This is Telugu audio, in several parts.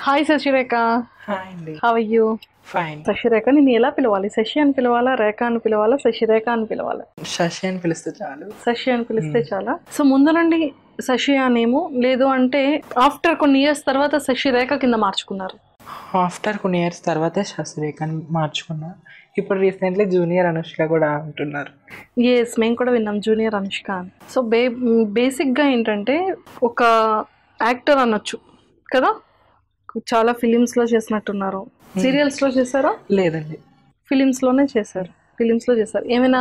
హాయ్ శశిరేఖ హాయ్ అండి హవ్ యూ ఫైన్ శశిరేఖ నేను ఎలా పిలవాలి శశి అని పిలవాలా రేఖ అని పిలవాలా శశిరేఖ అని పిలవాలా శశి అని పిలిస్తే చాలు శశి అని పిలిస్తే చాలా సో ముందు నుండి శశి అనేమో లేదు అంటే ఆఫ్టర్ కొన్ని ఇయర్స్ తర్వాత శశిరేఖ కింద మార్చుకున్నారు ఆఫ్టర్ కొన్ని ఇయర్స్ తర్వాతే శశిరేఖ అని మార్చుకున్నా ఇప్పుడు రీసెంట్లీ జూనియర్ అనుష్క కూడా అంటున్నారు ఎస్ మేము కూడా విన్నాం జూనియర్ అనుష్క అని సో బే బేసిక్గా ఏంటంటే ఒక యాక్టర్ అనొచ్చు కదా చాలా ఫిలిమ్స్లో చేసినట్టున్నారు సీరియల్స్లో చేశారా లేదండి ఫిలిమ్స్లోనే చేశారు ఫిలిమ్స్లో చేశారు ఏమైనా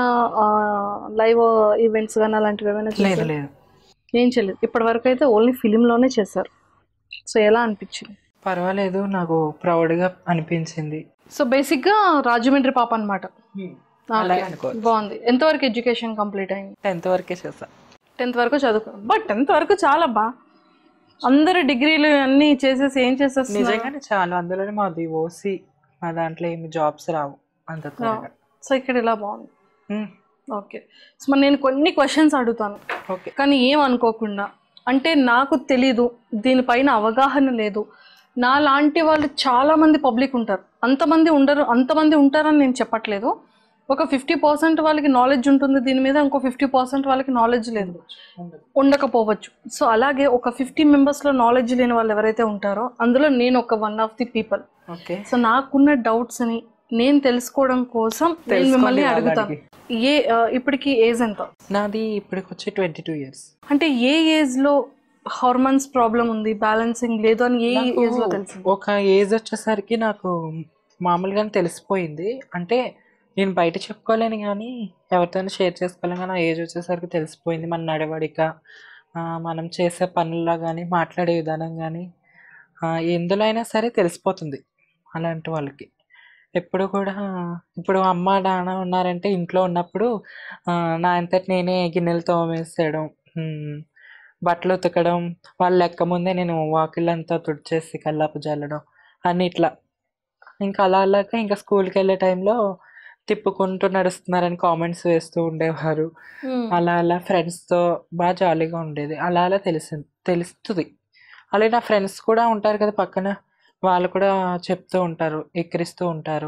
లైవ్ ఈవెంట్స్ కానీ అలాంటివి ఏమైనా లేదు చేశారా? లేదు ఏం చేయలేదు ఇప్పటి వరకు అయితే ఓన్లీ ఫిలింలోనే చేశారు సో ఎలా అనిపించింది పర్వాలేదు నాకు ప్రౌడ్గా అనిపించింది సో బేసిక్గా రాజమండ్రి పాప అనమాట అలాగే అనుకోవచ్చు బాగుంది ఎంతవరకు ఎడ్యుకేషన్ కంప్లీట్ అయింది టెన్త్ వరకే చేసా టెన్త్ వరకు చదువుకో బట్ టెన్త్ వరకు చాలా బా అందరు డిగ్రీలు అన్నీ చేసేసి ఏం చేసేస్తున్నారు నిజంగానే చాలా అందులోనే మాది ఓసీ మా దాంట్లో ఏమి జాబ్స్ రావు అంత త్వరగా సో ఇక్కడ ఇలా బాగుంది మ్మ్. ఓకే సో మరి నేను కొన్ని క్వశ్చన్స్ అడుగుతాను ఓకే కానీ ఏం అనుకోకుండా అంటే నాకు తెలీదు దీనిపైన అవగాహన లేదు నా లాంటి వాళ్ళు చాలా మంది పబ్లిక్ ఉంటారు అంతమంది ఉండరు అంతమంది ఉంటారని నేను చెప్పట్లేదు ఒక ఫిఫ్టీ పర్సెంట్ వాళ్ళకి నాలెడ్జ్ ఉంటుంది దీని మీద ఇంకో ఫిఫ్టీ పర్సెంట్ వాళ్ళకి నాలెడ్జ్ లేదు ఉండకపోవచ్చు సో అలాగే ఒక ఫిఫ్టీ మెంబర్స్లో నాలెడ్జ్ లేని వాళ్ళు ఎవరైతే ఉంటారో అందులో నేను ఒక one of the people okay so నాకున్న డౌట్స్ని నేను తెలుసుకోవడం కోసం నేను మిమ్మల్ని తెలుసుకోండి అడుగుతాను ఏ ఆ, ఇప్పటికి ఏజ్ ఎంత నాది ఇప్పటికి వచ్చి ట్వంటీ టూ ఇయర్స్ అంటే ఏ ఏజ్ లో హార్మోన్స్ ప్రాబ్లం ఉంది బ్యాలెన్సింగ్ లేదు అని ఏ ఏజ్ లో తెలిసింది ఒక ఏజ్ వచ్చేసరికి నాకు మామూలుగానే తెలిసిపోయింది అంటే నేను బయట చెప్పుకోలేను కానీ ఎవరితోనూ షేర్ చేసుకోలేను కానీ ఆ ఏజ్ వచ్చేసరికి తెలిసిపోయింది మన నడవడిక ఆ, మనం చేసే పనుల్లో కానీ మాట్లాడే విధానం కానీ ఎందులో అయినా సరే తెలిసిపోతుంది అలాంటి వాళ్ళకి ఎప్పుడు కూడా ఇప్పుడు అమ్మ నాన్న ఉన్నారంటే ఇంట్లో ఉన్నప్పుడు ఆ, నా అంతటి నేనే గిన్నెలు తోమేసేయడం ఉమ్, బట్టలు ఉతకడం వాళ్ళ లెక్క ముందే నేను వాకిళ్ళంతా తుడిచేసి కల్లాపు జల్లడం అన్ని ఇట్లా ఇంకా అలా అలాగా ఇంకా స్కూల్కి వెళ్ళే టైంలో తిప్పుకుంటూ నడుస్తున్నారని కామెంట్స్ వేస్తూ ఉండేవారు అలా అలా ఫ్రెండ్స్తో బాగా జాలీగా ఉండేది అలా అలా తెలిసి తెలుస్తుంది అలాగే నా ఫ్రెండ్స్ కూడా ఉంటారు కదా పక్కన వాళ్ళు కూడా చెప్తూ ఉంటారు ఎక్కిరిస్తూ ఉంటారు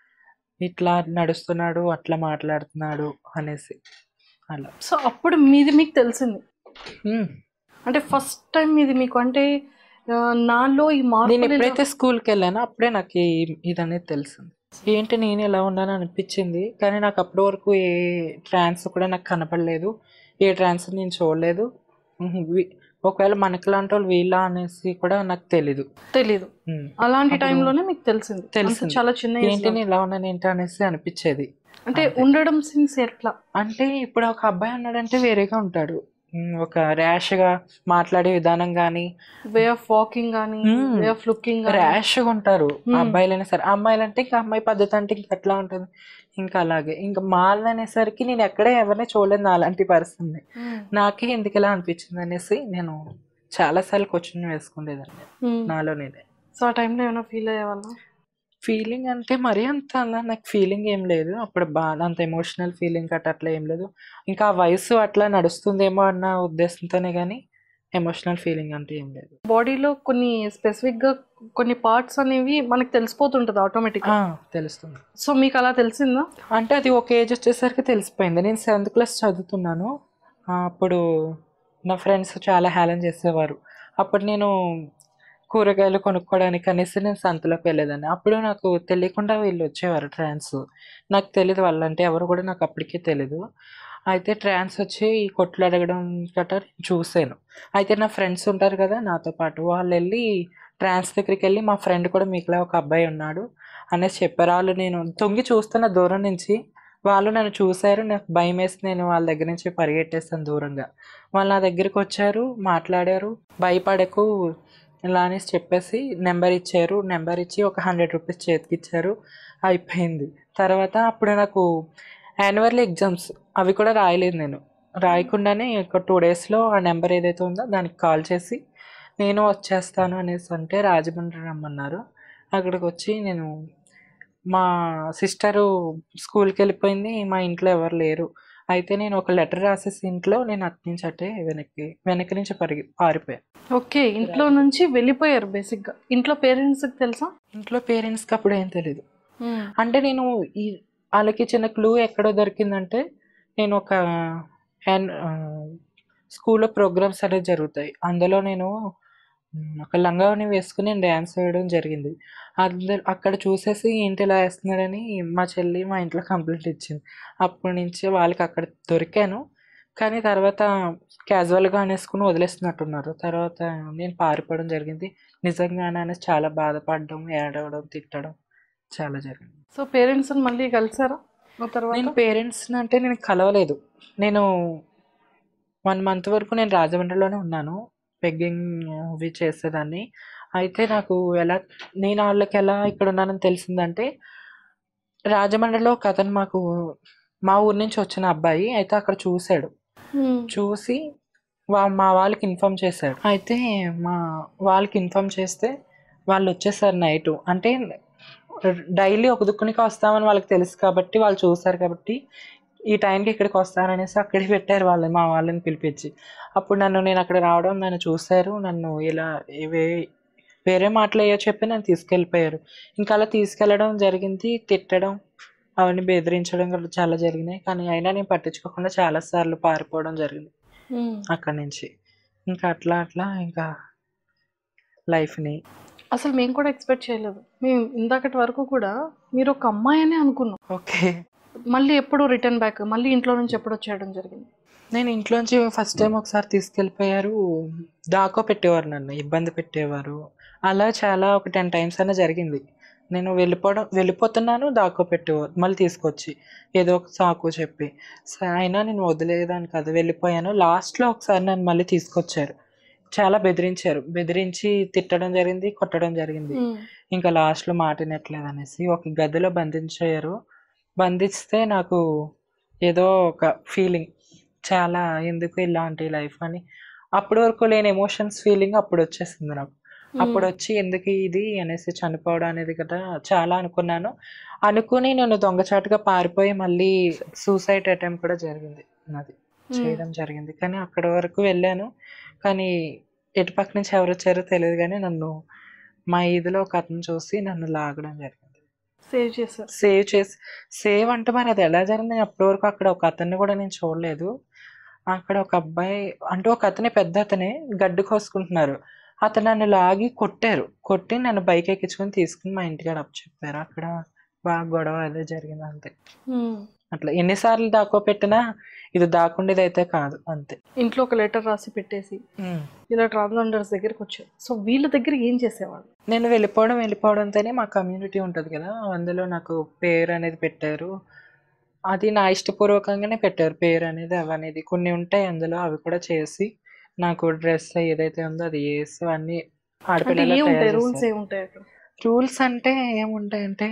ఇట్లా నడుస్తున్నాడు అట్లా మాట్లాడుతున్నాడు అనేసి అలా సో అప్పుడు మీది మీకు తెలిసింది ఉమ్. అంటే ఫస్ట్ టైం ఇది మీకు అంటే ఆ, నాలో ఈ నేను మార్పు ఎప్పుడైతే స్కూల్కి వెళ్ళానో అప్పుడే నాకు ఈ- ఇది అనేది తెలిసింది ఏంటి నేను ఎలా ఉన్నాను అనిపించింది కానీ నాకు అప్పటి వరకు ఏ ట్రాన్స్ కూడా నాకు కనపడలేదు ఏ ట్రాన్స్ నేను చూడలేదు ఉహు, వి- ఒకవేళ మనకి లాంటి వాళ్ళు వీళ్ళ అనేసి కూడా నాకు తెలీదు తెలీదు ఉమ్. అలాంటి అప్పుడు టైంలోనే మీకు తెలిసింది తెలిసింది. అంత చాలా చిన్న age ఏంటి లో. నేను ఇలా ఉన్నాను ఏంటి అనేసి అనిపించేది అంటే ఉండడం సిన్స్ ఎట్లా అంటే ఇప్పుడు ఒక అబ్బాయి ఉన్నాడంటే వేరేగా ఉంటాడు ఉమ్, ఒక ర్యాష్గా మాట్లాడే విధానం కానీ వే ఆఫ్ వాకింగ్ కానీ Hmm. వే ఆఫ్ లుకింగ్ ర్యాష్గా ఉంటారు Hmm. అబ్బాయిలైనా సరే అమ్మాయిలు అంటే ఇంకా అమ్మాయి పద్ధతి అంటే ఇంకా ఎట్లా ఉంటుంది ఇంకా అలాగే ఇంకా మాల్ అనేసరికి నేను ఎక్కడే ఎవరిని చూడలేదు నా అలాంటి పరిస్థితి నాకే ఎందుకు ఇలా అనిపించింది అనేసి నేను చాలాసార్లు క్వశ్చన్ వేసుకునేదాన్ని నాలో నేనే సో ఆ టైంలో ఏమైనా ఫీల్ అయ్యేవాళ్ళ ఫీలింగ్ అంటే మరీ అంత అలా నాకు ఫీలింగ్ ఏం లేదు అప్పుడు బాగా అంత ఎమోషనల్ ఫీలింగ్ అట్లా అట్లా ఏం లేదు ఇంకా ఆ వయసు అట్లా నడుస్తుందేమో అన్న ఉద్దేశంతోనే కానీ ఎమోషనల్ ఫీలింగ్ అంటే ఏం లేదు బాడీలో కొన్ని స్పెసిఫిక్ గా కొన్ని పార్ట్స్ అనేవి మనకు తెలిసిపోతుంటది ఆటోమేటిక్ ఆ, తెలుస్తుంది సో మీకు అలా తెలిసిందా అంటే అది ఒక ఏజ్ వచ్చేసరికి తెలిసిపోయింది నేను సెవెంత్ క్లాస్ చదువుతున్నాను ఆ, అప్పుడు నా ఫ్రెండ్స్ చాలా హేళన చేసేవారు అప్పుడు నేను కూరగాయలు కొనుక్కోవడానికి అనేసి నేను సంతలోకి వెళ్ళేదాన్ని అప్పుడు నాకు తెలియకుండా వీళ్ళు వచ్చేవారు ట్రాన్స్ నాకు తెలియదు వాళ్ళంటే ఎవరు కూడా నాకు అప్పటికే తెలీదు అయితే ట్రాన్స్ వచ్చి ఈ కొట్లు అడగడం గట్రా నేను చూశాను అయితే నా ఫ్రెండ్స్ ఉంటారు కదా నాతో పాటు వాళ్ళు వెళ్ళి ట్రాన్స్ దగ్గరికి వెళ్ళి మా ఫ్రెండ్ కూడా మీకులా ఒక అబ్బాయి ఉన్నాడు అనేసి చెప్పారు వాళ్ళు నేను తొంగి చూస్తున్న దూరం నుంచి వాళ్ళు నన్ను చూశారు నాకు భయం వేసి నేను వాళ్ళ దగ్గర నుంచి పరిగెట్టేస్తాను దూరంగా వాళ్ళు నా దగ్గరికి వచ్చారు మాట్లాడారు భయపడకు ఇలా అనేసి చెప్పేసి నెంబర్ ఇచ్చారు నెంబర్ ఇచ్చి ఒక హండ్రెడ్ రూపీస్ చేతికి ఇచ్చారు అయిపోయింది తర్వాత అప్పుడు నాకు యాన్యువల్ ఎగ్జామ్స్ అవి కూడా రాయలేదు నేను రాయకుండానే ఒక టూ డేస్లో ఆ నెంబర్ ఏదైతే ఉందో దానికి కాల్ చేసి నేను వచ్చేస్తాను అనేసి అంటే రాజమండ్రి రమ్మన్నారు అక్కడికి వచ్చి నేను మా సిస్టరు స్కూల్కి వెళ్ళిపోయింది మా ఇంట్లో ఎవరు లేరు అయితే నేను ఒక లెటర్ రాసేసి ఇంట్లో నేను అటు నుంచి అటే వెనక్కి వెనక్కి నుంచి పరిగి పారిపోయాను ఓకే ఇంట్లో నుంచి వెళ్ళిపోయారు బేసిక్ గా ఇంట్లో పేరెంట్స్ తెలుసా ఇంట్లో పేరెంట్స్కి అప్పుడు ఏం తెలియదు అంటే నేను ఈ వాళ్ళకి చిన్న క్లూ ఎక్కడో దొరికిందంటే నేను ఒక హ్యాండ్ స్కూల్లో ప్రోగ్రామ్స్ అనేవి జరుగుతాయి అందులో నేను మ్, ఒక లంగావని వేసుకుని నేను డ్యాన్స్ వేయడం జరిగింది అందరు అక్కడ చూసేసి ఏంటి ఇలా వేస్తున్నాడని మా చెల్లి మా ఇంట్లో కంప్లైంట్ ఇచ్చింది అప్పటి నుంచి వాళ్ళకి అక్కడ దొరికాను కానీ తర్వాత క్యాజువల్గా అనేసుకుని వదిలేస్తున్నట్టున్నారు తర్వాత నేను పారిపోవడం జరిగింది నిజంగానే అనేసి చాలా బాధపడడం ఏడవడం తిట్టడం చాలా జరిగింది సో పేరెంట్స్ మళ్ళీ కలిసారా ఆ తర్వాత నేను పేరెంట్స్ అంటే నేను కలవలేదు నేను వన్ మంత్ వరకు నేను రాజమండ్రిలోనే ఉన్నాను బెగ్గింగ్ అవి చేసేదాన్ని అయితే నాకు ఎలా నేను వాళ్ళకి ఎలా ఇక్కడ ఉన్నానని తెలిసిందంటే రాజమండ్రిలో ఒక అతను మాకు మా ఊరి నుంచి వచ్చిన అబ్బాయి అయితే అక్కడ చూశాడు మ్మ్. చూసి వా మా వాళ్ళకి ఇన్ఫామ్ చేశాడు అయితే మా వాళ్ళకి ఇన్ఫామ్ చేస్తే వాళ్ళు వచ్చేసారు నైట్ అంటే డైలీ ఒక దుక్కునికి వస్తామని వాళ్ళకి తెలుసు కాబట్టి వాళ్ళు చూసారు కాబట్టి ఈ టైంకి ఇక్కడికి వస్తారనేసి అక్కడికి పెట్టారు వాళ్ళని మా వాళ్ళని పిలిపించి అప్పుడు నన్ను నేను అక్కడ రావడం నన్ను చూశారు నన్ను ఇలా వే వేరే మాటలు ఏవో చెప్పి నన్ను తీసుకెళ్ళిపోయారు ఇంకా అలా తీసుకెళ్ళడం జరిగింది తిట్టడం అవన్నీ బెదిరించడం కూడా చాలా జరిగినాయి కానీ అయినా నేను పట్టించుకోకుండా చాలా సార్లు పారిపోవడం జరిగింది మ్మ్. అక్కడి నుంచి ఇంకా అట్లా అట్లా ఇంకా లైఫ్ని అసలు మేము కూడా ఎక్స్పెక్ట్ చేయలేదు మేము ఇందాకటి వరకు కూడా మీరు ఒక అమ్మాయి అని అనుకున్నాం ఓకే మళ్ళీ ఎప్పుడు రిటర్న్ బ్యాక్ మళ్ళీ ఇంట్లో నుంచి ఎప్పుడు వచ్చేయడం జరిగింది నేను ఇంట్లోంచి ఫస్ట్ టైం ఒకసారి తీసుకెళ్ళిపోయారు దాకో పెట్టేవారు నన్ను ఇబ్బంది పెట్టేవారు అలా చాలా ఒక టెన్ టైమ్స్ అన్న జరిగింది నేను వెళ్ళిపోవడం వెళ్ళిపోతున్నాను దాకో పెట్టేవారు మళ్ళీ తీసుకొచ్చి ఏదో ఒక సాకు చెప్పి స- అయినా నేను వదిలేదాన్ని కాదు వెళ్ళిపోయాను లాస్ట్లో ఒకసారి నన్ను మళ్ళీ తీసుకొచ్చారు చాలా బెదిరించారు బెదిరించి తిట్టడం జరిగింది కొట్టడం జరిగింది మ్మ్. ఇంకా లాస్ట్లో మాట వినట్లేదు అనేసి ఒక గదిలో బంధించారు బంధిస్తే నాకు ఏదో ఒక ఫీలింగ్ చాలా ఎందుకు ఇలాంటి లైఫ్ అని అప్పటి వరకు లేని ఎమోషన్స్ ఫీలింగ్ అప్పుడు వచ్చేసింది నాకు అప్పుడు వచ్చి ఎందుకు ఇది అనేసి చనిపోవడం అనేది కదా చాలా అనుకున్నాను అనుకుని నేను దొంగచాటుగా పారిపోయి మళ్ళీ సూసైడ్ అటెంప్ట్ కూడా జరిగింది నాది చేయడం జరిగింది కానీ అక్కడ వరకు వెళ్ళాను కానీ ఎటుపక్క నుంచి ఎవరు వచ్చారో తెలియదు కానీ నన్ను మా ఈదిలో ఒక అతను చూసి నన్ను లాగడం జరిగింది సేవ్ చేశారు సేవ్ చేసి సేవ్ అంటే మరి అది ఎలా జరిగింది నేను అప్పటి వరకు అక్కడ ఒక అతన్ని కూడా నేను చూడలేదు అక్కడ ఒక అబ్బాయి అంటే ఒక అతనే పెద్ద అతనే గడ్డి కోసుకుంటున్నారు అతను నన్ను లాగి కొట్టారు కొట్టి నన్ను బైక్ ఎక్కించుకొని తీసుకుని మా ఇంటికాడ అప్పు చెప్పారు అక్కడ బాగా గొడవ అదే జరిగింది అంతే మ్మ్. అట్లా ఎన్నిసార్లు దాకో పెట్టినా ఇది దాకుండేది అయితే కాదు అంతే ఇంట్లో ఒక లెటర్ రాసి పెట్టేసి ఇలా ట్రాన్స్జెండర్స్ దగ్గరికి వచ్చారు సో వీళ్ళ దగ్గర ఏం చేసేవాళ్ళు నేను వెళ్ళిపోవడం వెళ్ళిపోవడంతోనే మా కమ్యూనిటీ ఉంటుంది కదా అందులో నాకు పేరు అనేది పెట్టారు అది నా ఇష్టపూర్వకంగానే పెట్టారు పేరు అనేది అవి అనేది కొన్ని ఉంటాయి అందులో అవి కూడా చేసి నాకు డ్రెస్ ఏదైతే ఉందో అది వేసి అన్ని అంటే ఏముంటాయి రూల్స్ ఏముంటాయి అక్కడ రూల్స్ అంటే ఏముంటాయంటే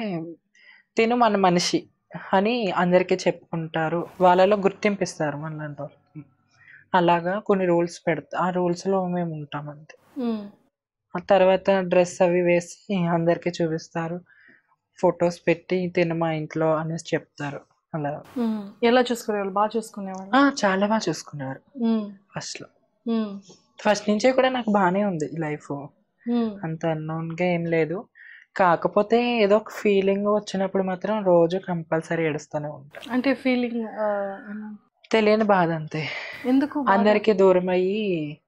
తిను మన మనిషి అని అందరికీ చెప్పుకుంటారు వాళ్ళలో గుర్తింపిస్తారు మనలాంటి వాళ్ళకి అలాగా కొన్ని రూల్స్ పెడతా ఆ రూల్స్లో మేము ఉంటాం అంతే మ్మ్. ఆ తర్వాత డ్రెస్ అవి వేసి అందరికీ చూపిస్తారు ఫొటోస్ పెట్టి తిన మా ఇంట్లో అనేసి చెప్తారు అలా మ్మ్. ఎలా చూసుకునేవాళ్ళు బాగా చూసుకునేవాళ్ళు ఆ, చాలా బాగా చూసుకున్నారు మ్మ్. ఫస్ట్లో మ్మ్. ఫస్ట్ నుంచే కూడా నాకు బాగానే ఉంది లైఫ్ మ్మ్. అంత అన్నోన్గా ఏం లేదు కాకపోతే ఏదో ఒక ఫీలింగ్ వచ్చినప్పుడు మాత్రం రోజు కంపల్సరీ ఏడుస్తూనే ఉంటాను అంటే ఫీలింగ్ తెలియని బాధ అంతే ఎందుకు బాధ? అందరికీ దూరం అయ్యి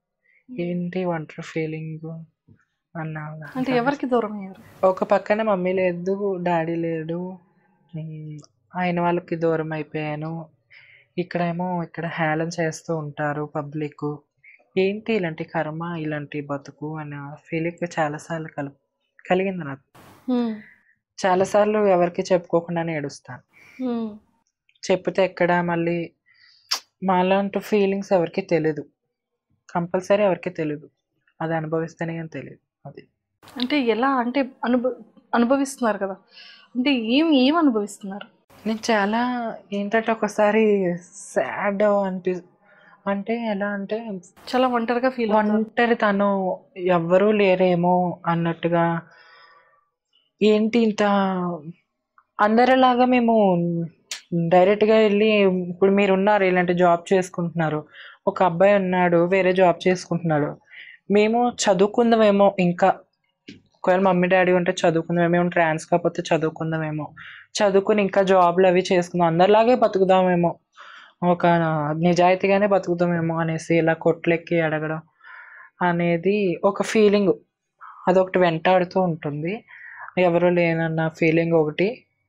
ఏంటి ఒంటరి ఫీలింగ్ అన్నా అంటే ఎవరికి దూరం అయ్యారు ఒక పక్కన మమ్మీ లేదు డాడీ లేడు ఉమ్, ఆయన వాళ్ళకి దూరం అయిపోయాను ఇక్కడేమో ఇక్కడ హేళన చేస్తూ ఉంటారు పబ్లిక్ ఏంటి ఇలాంటి కర్మ ఇలాంటి బతుకు అన్న ఫీలింగ్ చాలాసార్లు కలు కలిగింది నాకు మ్మ్. చాలాసార్లు ఎవరికి చెప్పుకోకుండానే ఏడుస్తాను మ్మ్. చెప్తే ఎక్కడ మళ్ళీ మాలాంటి ఫీలింగ్స్ ఎవరికి తెలీదు కంపల్సరీ ఎవరికి తెలీదు అది అనుభవిస్తేనే కానీ తెలియదు అది అంటే ఎలా అంటే అనుభ అనుభవిస్తున్నారు కదా అంటే ఏం ఏం అనుభవిస్తున్నారు నేను చాలా ఏంటంటే ఒకసారి సాడ్ అనిపి అంటే ఎలా అంటే చాలా ఒంటరిగా ఫీల్ ఒంటరి తను ఎవ్వరూ లేరేమో అన్నట్టుగా ఏంటి ఇంత అందరిలాగా మేము డైరెక్ట్గా వెళ్ళి ఇప్పుడు మీరు ఉన్నారు ఇలాంటి జాబ్ చేసుకుంటున్నారు ఒక అబ్బాయి ఉన్నాడు వేరే జాబ్ చేసుకుంటున్నాడు మేము చదువుకుందామేమో ఇంకా ఒకవేళ మమ్మీ డాడీ ఉంటే చదువుకుందామేమో మేము ట్రాన్స్ కాకపోతే చదువుకుందామేమో చదువుకుని ఇంకా జాబ్లు అవి చేసుకుందాం అందరిలాగే బతుకుదామేమో ఒక నిజాయితీగానే బతుకుదామేమో అనేసి ఇలా కొట్లెక్కి అడగడం అనేది ఒక ఫీలింగ్ అదొకటి వెంటాడుతూ ఉంటుంది ఎవరు లేనన్న ఫీలింగ్ ఒకటి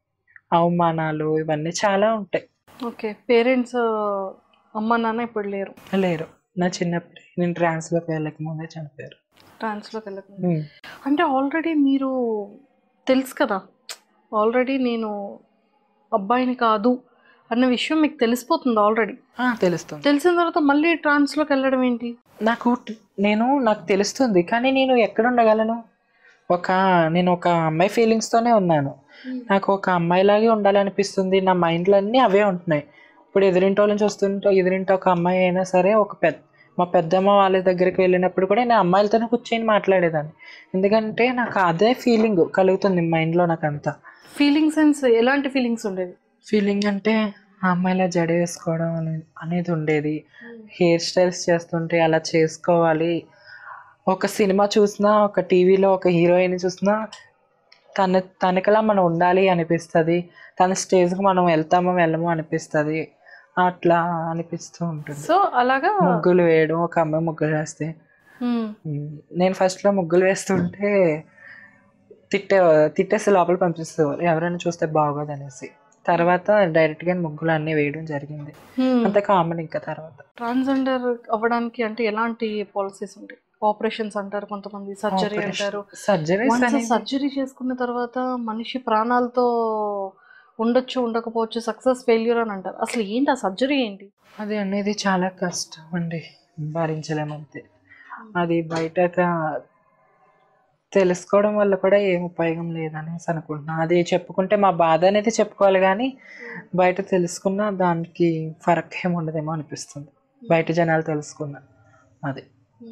అవమానాలు ఇవన్నీ చాలా ఉంటాయి ఓకే పేరెంట్స్ అమ్మ నాన్న ఇప్పుడు లేరు లేరు నా చిన్నప్పుడు నేను ట్రాన్స్లోకి వెళ్ళక ముందే చనిపోయారు ట్రాన్స్లోకి వెళ్ళకుండా అంటే ఆల్రెడీ మీరు తెలుసు కదా ఆల్రెడీ నేను అబ్బాయిని కాదు అన్న విషయం మీకు తెలిసిపోతుంది ఆల్రెడీ ఆ, తెలుస్తుంది తెలిసిన తర్వాత మళ్ళీ ట్రాన్స్లోకి వెళ్ళడం ఏంటి నాకు ట్- నేను నాకు తెలుస్తుంది కానీ నేను ఎక్కడ ఉండగలను ఒక నేను ఒక అమ్మాయి ఫీలింగ్స్తోనే ఉన్నాను నాకు ఒక అమ్మాయిలాగే ఉండాలనిపిస్తుంది నా మైండ్లో అన్నీ అవే ఉంటున్నాయి ఇప్పుడు ఎదురింటి వాళ్ళని చూస్తుంటే ఎదురింటి ఒక అమ్మాయి అయినా సరే ఒక పెద్ద మా పెద్దమ్మ వాళ్ళ దగ్గరికి వెళ్ళినప్పుడు కూడా నేను అమ్మాయిలతోనే కూర్చొని మాట్లాడేదాన్ని ఎందుకంటే నాకు అదే ఫీలింగ్ కలుగుతుంది మైండ్లో నాకు అంతా ఫీలింగ్ సెన్స్ ఎలాంటి ఫీలింగ్స్ ఉండేవి ఫీలింగ్ అంటే ఆ అమ్మాయిలా జడ వేసుకోవడం అనే- అనేది ఉండేది హెయిర్ స్టైల్స్ చేస్తుంటే అలా చేసుకోవాలి ఒక సినిమా చూసినా ఒక టీవీలో ఒక హీరోయిన్ చూసినా తన తనకలా మనం ఉండాలి అనిపిస్తుంది తన స్టేజ్కి మనం వెళ్తామో వెళ్ళమో అనిపిస్తుంది అట్లా అనిపిస్తూ ఉంటుంది సో అలాగా ముగ్గులు వేయడం ఒక అమ్మాయి ముగ్గులు వేస్తే మ్మ్. ఉమ్, నేను ఫస్ట్లో ముగ్గులు వేస్తుంటే తిట్టే తిట్టేసి లోపల పంపిస్తారు ఎవరైనా చూస్తే బాగోదు అనేసి తర్వాత డైరెక్ట్గా ముగ్గులు అన్నీ వేయడం జరిగింది మ్మ్. అంత కామన్ ఇంకా తర్వాత ట్రాన్స్జెండర్ అవ్వడానికి అంటే ఎలాంటి పాలసీస్ ఉంటాయి ఆపరేషన్స్ అంటారు కొంతమంది సర్జరీ అంటారు సర్జరీస్ అనేది సర్జరీ చేసుకున్న తర్వాత మనిషి ప్రాణాలతో ఉండొచ్చు ఉండకపోవచ్చు సక్సెస్ ఫెయిల్యూర్ అని అంటారు అసలు ఏంటి ఆ సర్జరీ ఏంటి అది అనేది చాలా కష్టం అండి భరించలేమంతే అది బయటగా తెలుసుకోవడం వల్ల కూడా ఏం ఉపయోగం లేదనేసి అనుకుంటున్నా అది చెప్పుకుంటే మా బాధ అనేది చెప్పుకోవాలి కానీ బయట తెలుసుకున్న దానికి ఫరక్ ఏమి ఉండదేమో అనిపిస్తుంది బయట జనాలు తెలుసుకున్న అది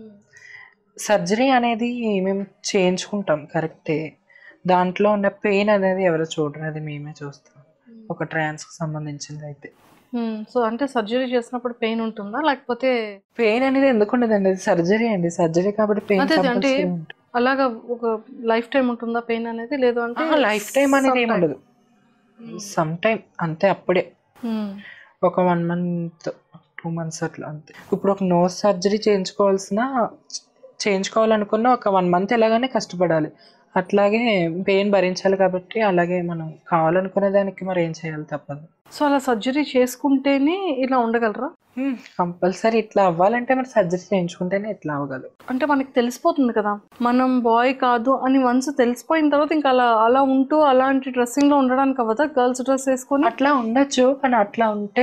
సర్జరీ అనేది మేము చేయించుకుంటాం కరెక్టే దాంట్లో ఉన్న పెయిన్ అనేది ఎవరు చూడరు అది మేమే చూస్తాం ఒక ట్రాన్స్కి సంబంధించింది అయితే సో అంటే సర్జరీ చేసినప్పుడు పెయిన్ ఉంటుందా లేకపోతే పెయిన్ అనేది ఎందుకు ఉండదండి అది సర్జరీ అండి సర్జరీ కాబట్టి పెయిన్ అదే అదే, అంటే అలాగా ఒక లైఫ్ టైం ఉంటుందా పెయిన్ అనేది లేదు అంటే లైఫ్ టైం అనేది ఏమి sometime. ఉండదు సమ్ టైం అంతే అప్పుడే మ్మ్. ఒక వన్ మంత్ టూ మంత్స్ అట్లా అంతే ఇప్పుడు ఒక నోస్ సర్జరీ చేయించుకోవాల్సిన చేయించుకోవాలనుకున్న ఒక వన్ మంత్ ఎలాగానే కష్టపడాలి అట్లాగే పెయిన్ భరించాలి కాబట్టి అలాగే మనం కావాలనుకునే దానికి మరి ఏం చేయాలి తప్పదు సో అలా సర్జరీ చేసుకుంటేనే ఇలా ఉండగలరా కంపల్సరీ ఇట్లా అవ్వాలంటే మరి సర్జరీ చేయించుకుంటేనే ఇట్లా అవ్వగలరు అంటే మనకి తెలిసిపోతుంది కదా మనం బాయ్ కాదు అని వన్స్ తెలిసిపోయిన తర్వాత ఇంకా అలా అలా ఉంటూ అలాంటి డ్రెస్సింగ్ లో ఉండడానికి అవ్వదా గర్ల్స్ డ్రెస్ వేసుకొని అట్లా ఉండొచ్చు కానీ అట్లా ఉంటే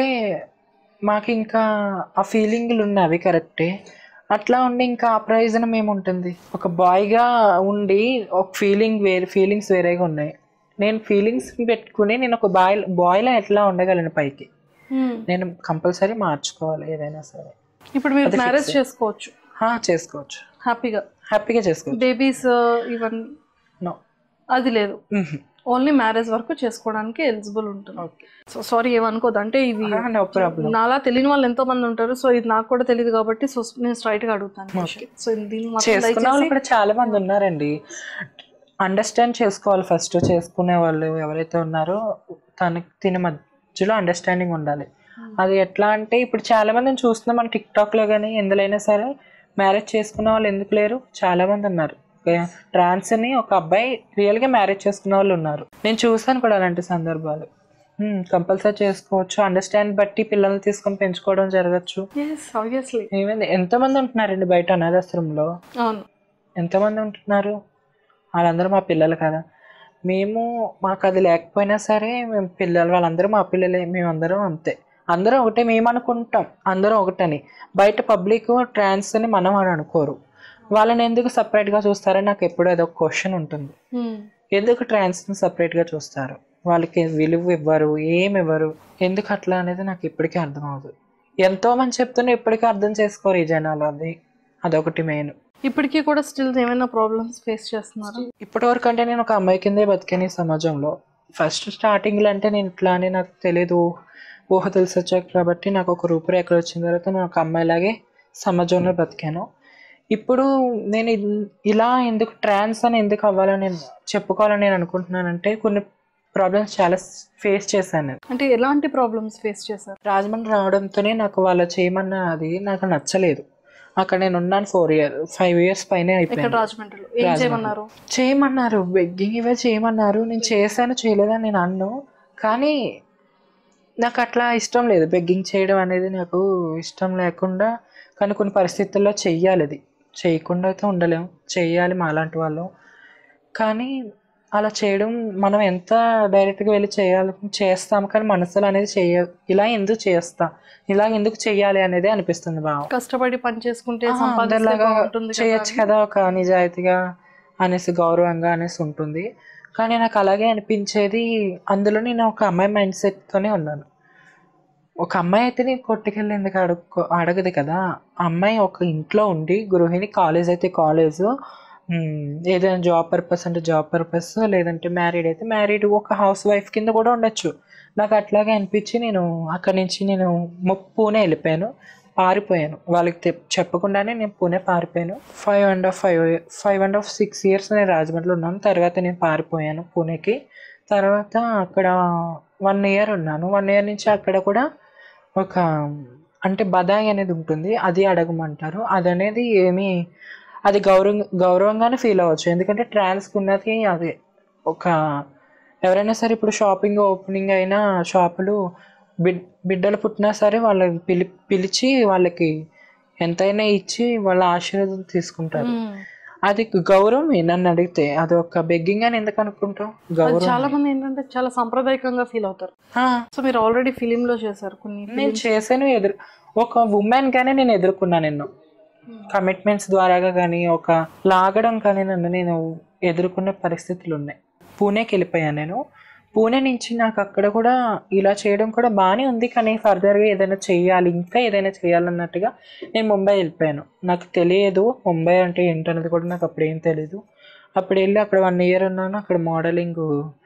మాకు ఇంకా ఆ ఫీలింగ్లు ఉన్నాయి అవి కరెక్టే అట్లా ఉండి ఇంకా ఆ ప్రయోజనం ఏముంటుంది ఒక బాయ్గా ఉండి ఒక ఫీలింగ్ వేరే ఫీలింగ్స్ వేరేగా ఉన్నాయి నేను ఫీలింగ్స్ పెట్టుకుని నేను ఒక బాయ్ బాయ్లా ఎట్లా ఉండగలను పైకి మ్మ్. నేను కంపల్సరీ మార్చుకోవాలి ఏదైనా సరే ఇప్పుడు మీరు అది మ్యారేజ్ fix. చేసుకోవచ్చు హా, చేసుకోవచ్చు హ్యాపీగా హ్యాపీగా చేసుకోవచ్చు బేబీస్ ఈవెన్ నో అది లేదు ఓన్లీ మ్యారేజ్ వరకు చేసుకోవడానికి ఎలిజిబుల్ ఉంటుంది ఓకే సో సారీ ఏమనుకోదు అంటే ఇవి నో ప్రాబ్లం నాలా తెలియని వాళ్ళు ఎంతో మంది ఉంటారు సో ఇది నాకు కూడా తెలియదు కాబట్టి సో నేను స్ట్రైట్ గా అడుగుతాను Okay. సో దీన్ని మాత్రం చేసుకున్న వాళ్ళు దయచేసి కూడా చాలా మంది ఉన్నారండి అండర్స్టాండ్ చేసుకోవాలి ఫస్ట్ చేసుకునే వాళ్ళు ఎవరైతే ఉన్నారో తనకి తిన మధ్యలో అండర్స్టాండింగ్ ఉండాలి అది ఎట్లా అంటే ఇప్పుడు చాలా మందిని చూస్తున్నాం మన టిక్ టాక్ లో కానీ ఎందులోనైనా సరే మ్యారేజ్ చేసుకున్న వాళ్ళు ఎందుకు లేరు చాలా మంది ఉన్నారు ట్రాన్స్ అని ఒక అబ్బాయి రియల్ గా మ్యారేజ్ చేసుకున్న వాళ్ళు ఉన్నారు నేను చూసాను కూడా అలాంటి సందర్భాలు కంపల్సరీ చేసుకోవచ్చు అండర్స్టాండ్ బట్టి పిల్లల్ని తీసుకొని పెంచుకోవడం జరగచ్చు ఎస్ ఆబ్వియస్లీ ఏమైంది ఎంతమంది ఉంటున్నారండి బయట అనాథాశ్రమంలో అవును ఎంతమంది ఉంటున్నారు వాళ్ళందరూ మా పిల్లలు కదా మేము మాకు అది లేకపోయినా సరే మేము పిల్లలు వాళ్ళందరూ మా పిల్లలే మేమందరం అంతే అందరం ఒకటే మేము అనుకుంటాం అందరం ఒకటని బయట పబ్లిక్ ట్రాన్స్ అని మనం అని అనుకోరు వాళ్ళని ఎందుకు సపరేట్గా చూస్తారని నాకు ఎప్పుడూ అదొక క్వశ్చన్ ఉంటుంది మ్మ్. ఎందుకు ట్రాన్స్ని సపరేట్గా చూస్తారు వాళ్ళకి విలువ ఇవ్వరు ఏమి ఇవ్వరు ఎందుకు అట్లా అనేది నాకు ఇప్పటికీ అర్థం అవుతుంది ఎంతో మంది చెప్తున్నా ఇప్పటికీ అర్థం చేసుకోరు ఈ జనాలు అది అదొకటి మెయిన్ ఇప్పటికీ కూడా స్టిల్ ఏమైనా ప్రాబ్లమ్స్ ఫేస్ చేస్తున్నారు ఇప్పటి వరకు అంటే నేను ఒక అమ్మాయి కిందే బతికాను ఈ సమాజంలో ఫస్ట్ స్టార్టింగ్లో అంటే నేను ఇట్లా అని నాకు తెలియదు ఊహ తెలిసి వచ్చాక కాబట్టి నాకు ఒక రూపురేఖలు వచ్చిన తర్వాత నేను ఒక అమ్మాయిలాగే సమాజంలో బతికాను ఇప్పుడు నేను ఇన్- ఇలా ఎందుకు ట్రాన్స్ అని ఎందుకు అవ్వాలని నేను చెప్పుకోవాలని నేను అనుకుంటున్నానంటే కొన్ని ప్రాబ్లమ్స్ చాలా ఫేస్ చేశాను నేను అంటే ఎలాంటి ప్రాబ్లమ్స్ ఫేస్ చేశారు రాజమండ్రి రావడంతోనే నాకు వాళ్ళు చేయమన్న అది నాకు నచ్చలేదు అక్కడ నేను ఉన్నాను ఫోర్ ఇయర్ ఫైవ్ ఇయర్స్ పైనే ఇక్కడ అయిపోయింది రాజమండ్రిలో ఏం రాజమండ్రి. చేయమన్నారు చేయమన్నారు బెగ్గింగ్ ఇవే చేయమన్నారు నేను చేశాను చేయలేదని నేను అన్ను కానీ నాకు అట్లా ఇష్టం లేదు బెగ్గింగ్ చేయడం అనేది నాకు ఇష్టం లేకుండా కానీ కొన్ని పరిస్థితుల్లో చెయ్యాలి అది చేయకుండా అయితే ఉండలేము చెయ్యాలి మాలాంటి వాళ్ళు కానీ అలా చేయడం మనం ఎంత డైరెక్ట్గా వెళ్ళి చేయాలి చేస్తాం కానీ మనసులో అనేది చెయ్య ఇలా ఎందుకు చేస్తా ఇలా ఎందుకు చెయ్యాలి అనేది అనిపిస్తుంది బాగా కష్టపడి పని చేసుకుంటే ఆహా, సంపాదిస్తే అందరిలాగా బాగుంటుంది కదా చేయొచ్చు అని. కదా ఒక నిజాయితీగా అనేసి గౌరవంగా అనేసి ఉంటుంది కానీ నాకు అలాగే అనిపించేది అందులో నేను ఒక అమ్మాయి మైండ్ సెట్తోనే ఉన్నాను ఒక అమ్మాయి అయితే నేను కొట్టుకెళ్ళి ఎందుకు అడుక్కో అడగదు కదా ఆ అమ్మాయి ఒక ఇంట్లో ఉండి గృహిణి కాలేజ్ అయితే కాలేజ్ ఏదైనా జాబ్ పర్పస్ అంటే జాబ్ పర్పస్ లేదంటే మ్యారీడ్ అయితే మ్యారీడ్ ఒక హౌస్ వైఫ్ కింద కూడా ఉండొచ్చు నాకు అట్లాగే అనిపించి నేను అక్కడి నుంచి నేను ము- పూణే వెళ్ళిపోయాను పారిపోయాను వాళ్ళకి తె- చెప్పకుండానే నేను పూణే పారిపోయాను five and half five five and half six years నేను రాజమండ్రిలో ఉన్నాను తర్వాత నేను పారిపోయాను పూణేకి తర్వాత అక్కడ వన్ ఇయర్ ఉన్నాను వన్ ఇయర్ నుంచి అక్కడ కూడా ఒక అంటే బదాయి అనేది ఉంటుంది అది అడగమంటారు అది అనేది ఏమీ అది గౌరవం గౌరవంగానే ఫీల్ అవ్వచ్చు ఎందుకంటే ట్రాన్స్కి ఉన్నది అది ఒక ఎవరైనా సరే ఇప్పుడు షాపింగ్ ఓపెనింగ్ అయిన షాపులు బిడ్ బిడ్డలు పుట్టినా సరే వాళ్ళని పిలి పిలిచి వాళ్ళకి ఎంతైనా ఇచ్చి వాళ్ళ ఆశీర్వాదం తీసుకుంటారు మ్మ్. అది గౌరవం నన్ను అడిగితే అది ఒక బెగ్గింగ్ అని ఎందుకు అనుకుంటాం అది గౌరవం చాలా మంది ఏంటంటే చాలా సాంప్రదాయకంగా ఫీల్ అవుతారు ఆ, సో మీరు ఆల్రెడీ ఫిలిం లో చేశారు కొన్ని నేను చేశాను ఎదురు ఒక ఉమెన్ గానే నేను ఎదుర్కొన్నాను ఎన్నో కమిట్మెంట్స్ ద్వారాగా కానీ ఒక లాగడం కానీ నన్ను నేను ఎదుర్కొనే పరిస్థితులు ఉన్నాయి పూణేకి వెళ్ళిపోయాను నేను పూణే నుంచి నాకు అక్కడ కూడా ఇలా చేయడం కూడా బాగానే ఉంది కానీ ఫర్దర్గా ఏదైనా చేయాలి ఇంకా ఏదైనా చేయాలన్నట్టుగా నేను ముంబై వెళ్ళిపోయాను నాకు తెలియదు ముంబై అంటే ఏంటనేది కూడా నాకు అప్పుడు ఏం తెలియదు అప్పుడు వెళ్ళి అక్కడ వన్ ఇయర్ ఉన్నాను అక్కడ మోడలింగ్